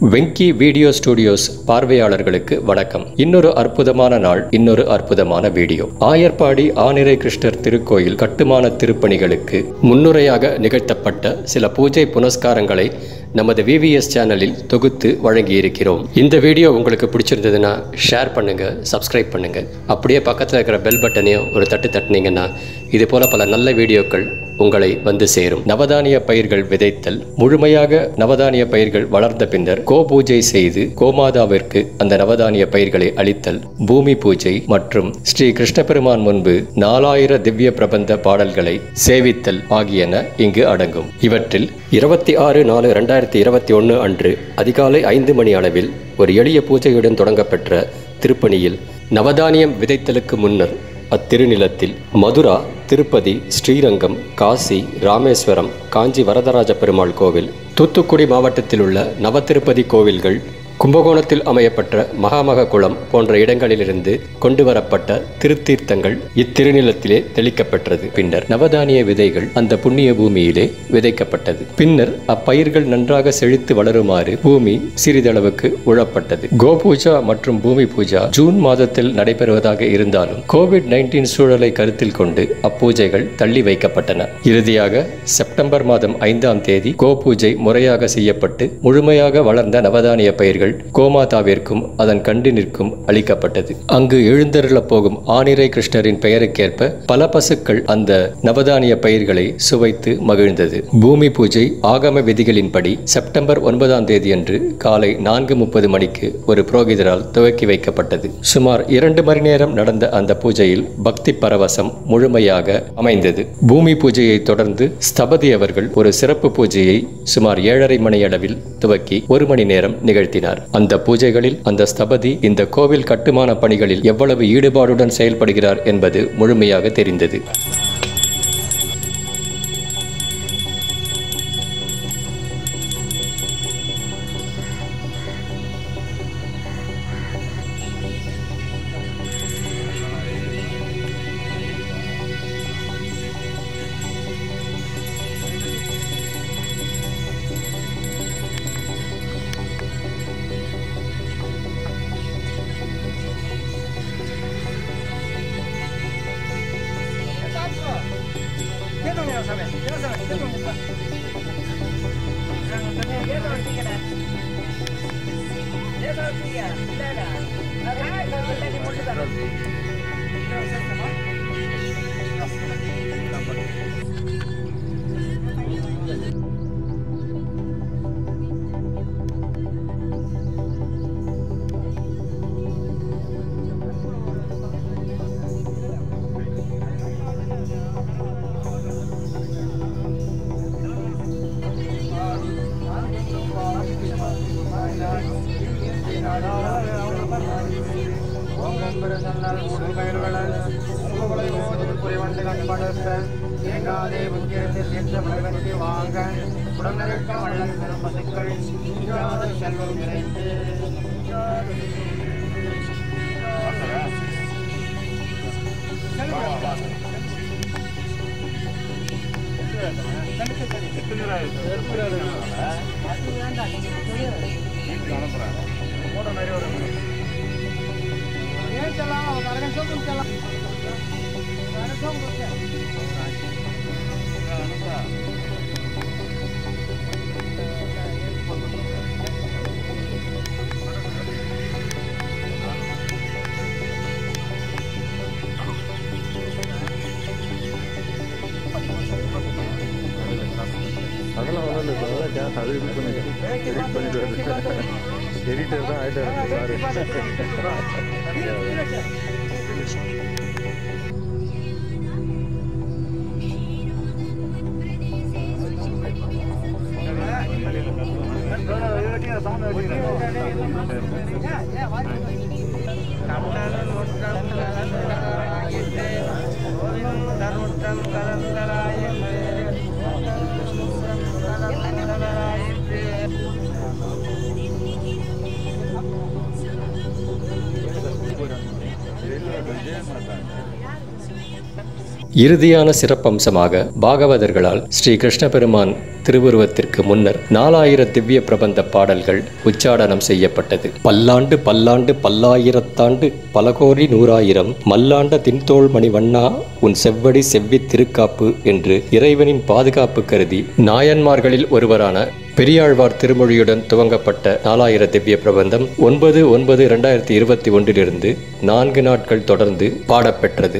Venky video studios பார்வையாளர்களுக்கு வணக்கம் இன்னொரு அற்புதமான நாள் இன்னொரு அற்புதமான வீடியோ ஆயர்பாடி ஆனிரை கிருஷ்ணர் திருக்கோயில் கட்டுமான திருப்பணிகளுக்கு முன்னுரையாக நிகழ்த்தப்பட்ட சில பூஜை புனஸ்காரங்களை நமது விவிஎஸ் சேனலில் தொகுத்து வழங்கியிருக்கிறோம் இந்த வீடியோ உங்களுக்கு பிடிச்சிருந்ததுன்னா ஷேர் பண்ணுங்க சப்ஸ்கிரைப் பண்ணுங்க அப்படியே பக்கத்தில் இருக்கிற பெல் பட்டனையும் ஒரு தட்டு தட்டுனீங்கன்னா இது போல பல நல்ல வீடியோக்கள் உங்களை வந்து சேரும் நவதானிய பயிர்கள் விதைத்தல் முழுமையாக நவதானிய பயிர்கள் வளர்ந்த பின்னர் கோ பூஜை செய்து கோமாதாவிற்கு அந்த நவதானிய பயிர்களை அளித்தல் பூமி பூஜை மற்றும் ஸ்ரீ கிருஷ்ண பெருமான் முன்பு நாலாயிர திவ்ய பிரபந்த பாடல்களை சேவித்தல் ஆகியன இங்கு அடங்கும் இவற்றில் இருபத்தி ஆறு நாலு ரெண்டாயிரத்தி இருபத்தி ஒன்று அன்று அதிகாலை ஐந்து மணி அளவில் ஒரு எளிய பூஜையுடன் தொடங்கப்பெற்ற திருப்பணியில் நவதானியம் விதைத்தலுக்கு முன்னர் அத்திருநிலத்தில் மதுரா திருப்பதி ஸ்ரீரங்கம் காசி ராமேஸ்வரம் காஞ்சி வரதராஜ பெருமாள் கோவில் தூத்துக்குடி மாவட்டத்தில் உள்ள நவதிருப்பதி கோவில்கள் கும்பகோணத்தில் அமையப்பட்ட மகாமக குளம் போன்ற இடங்களிலிருந்து கொண்டு வரப்பட்ட திருத்தீர்த்தங்கள் இத்திருநிலத்திலே தெளிக்கப்பெற்றது பின்னர் நவதானிய விதைகள் அந்த புண்ணிய பூமியிலே விதைக்கப்பட்டது பின்னர் அப்பயிர்கள் நன்றாக செழித்து வளருமாறு பூமி சிறிதளவுக்கு உழப்பட்டது கோபூஜா மற்றும் பூமி பூஜா ஜூன் மாதத்தில் நடைபெறுவதாக இருந்தாலும் கோவிட் நைன்டீன் சூழலை கருத்தில் கொண்டு அப்பூஜைகள் தள்ளி வைக்கப்பட்டன இறுதியாக செப்டம்பர் மாதம் ஐந்தாம் தேதி கோபூஜை முறையாக செய்யப்பட்டு முழுமையாக வளர்ந்த நவதானிய பயிர்கள் கோமாதாவிற்கும் அதன் கண்டினிற்கும் அளிக்கப்பட்டது அங்கு எழுந்தருளப் போகும் ஆனிரை கிருஷ்ணரின் பெயருக்கேற்ப பல பசுக்கள் அந்த நவதானிய பயிர்களை சுவைத்து மகிழ்ந்தது பூமி பூஜை ஆகம விதிகளின்படி செப்டம்பர் ஒன்பதாம் தேதியன்று காலை நான்கு முப்பது மணிக்கு ஒரு புரோகிதரால் துவக்கி வைக்கப்பட்டது சுமார் இரண்டு மணி நேரம் நடந்த அந்த பூஜையில் பக்தி பரவசம் முழுமையாக அமைந்தது பூமி பூஜையை தொடர்ந்து ஸ்தபதி அவர்கள் ஒரு சிறப்பு பூஜையை சுமார் ஏழரை மணி அளவில் துவக்கி ஒரு மணி நேரம் நிகழ்த்தினார் அந்த பூஜைகளில் அந்த ஸ்தபதி இந்த கோவில் கட்டுமான பணிகளில் எவ்வளவு ஈடுபாடுடன் செயல்படுகிறார் என்பது முழுமையாக தெரிந்தது அதெல்லாம் ஒன்றும் இல்லை இப்போ அதெல்லாம் கேஸ் அது இது பண்ணி எடிட் பண்ணிட்டு வருது எடிட்டர் தான் ஆகிட்டாரு சாரி Thank you. விஜயன் மாதாங்க இறுதியான சிறப்பம்சமாக பாகவதர்களால் ஸ்ரீ கிருஷ்ண பெருமான் திருவுருவத்திற்கு முன்னர் நாலாயிர திவ்ய பிரபந்த பாடல்கள் உச்சாடனம் செய்யப்பட்டது பல்லாண்டு பல்லாண்டு பல்லாயிரத்தாண்டு பலகோடி நூறாயிரம் மல்லாண்ட தின்தோள் மணி வண்ணா உன் செவ்வடி செவ்வி திருக்காப்பு என்று இறைவனின் பாதுகாப்பு கருதி நாயன்மார்களில் ஒருவரான பெரியாழ்வார் திருமொழியுடன் துவங்கப்பட்ட நாலாயிர திவ்ய பிரபந்தம் ஒன்பது ஒன்பது இரண்டாயிரத்தி இருபத்தி ஒன்றிலிருந்து நான்கு நாட்கள் தொடர்ந்து பாடப்பெற்றது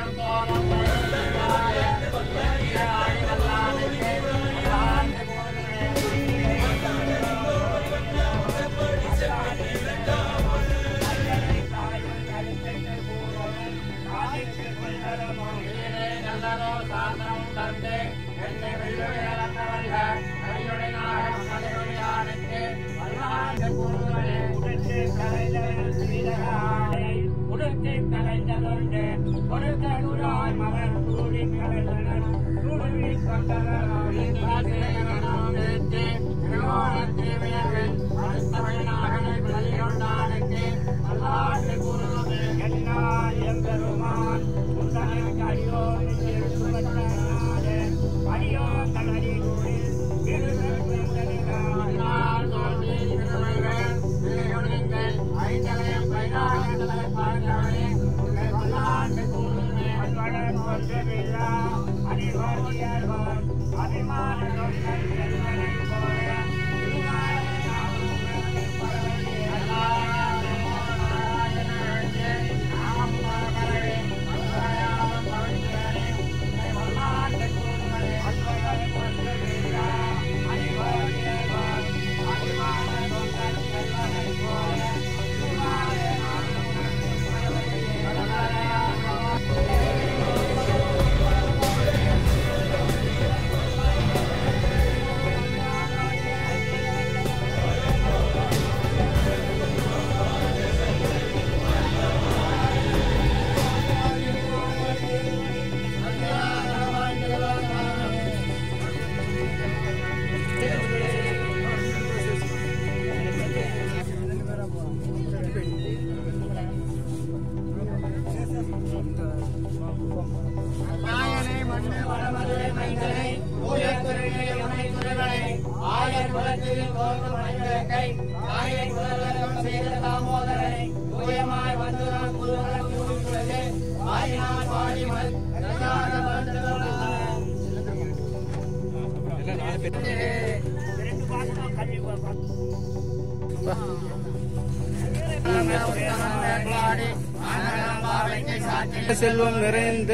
செல்வம் நிறைந்து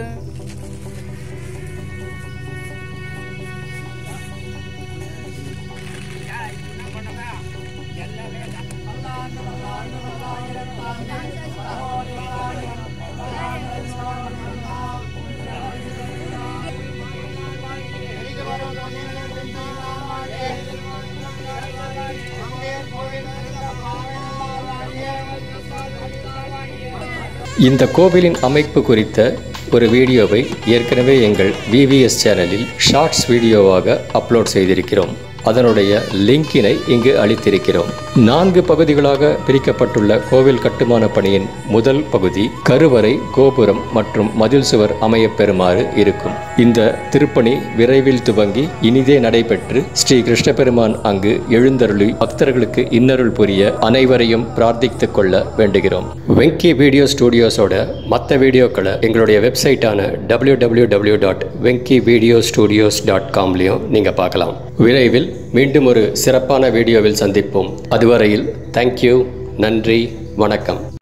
இந்த கோவிலின் அமைப்பு குறித்த ஒரு வீடியோவை ஏற்கனவே எங்கள் விவிஎஸ் சேனலில் ஷார்ட்ஸ் வீடியோவாக அப்லோட் செய்திருக்கிறோம் அதனுடைய லிங்கினை இங்கு அளித்திருக்கிறோம் நான்கு பகுதிகளாக பிரிக்கப்பட்டுள்ள கோவில் கட்டுமான பணியின் முதல் பகுதி கருவறை கோபுரம் மற்றும் மதில் சுவர் அமையப் பெறுமாறு இருக்கும் இந்த திருப்பணி விரைவில் துவங்கி இனிதே நடைபெற்று ஸ்ரீ கிருஷ்ண பெருமான் அங்கு எழுந்தருளி பக்தர்களுக்கு இன்னருள் புரிய அனைவரையும் பிரார்த்தித்துக் கொள்ள வேண்டுகிறோம் வெங்கி வீடியோ ஸ்டுடியோஸோட மற்ற வீடியோக்களை எங்களுடைய வெப்சைட்டான W W W dot Venky video studios dot காம்லையும் நீங்கள் பார்க்கலாம் விரைவில் மீண்டும் ஒரு சிறப்பான வீடியோவில் சந்திப்போம் அதுவரையில் தேங்க்யூ நன்றி வணக்கம்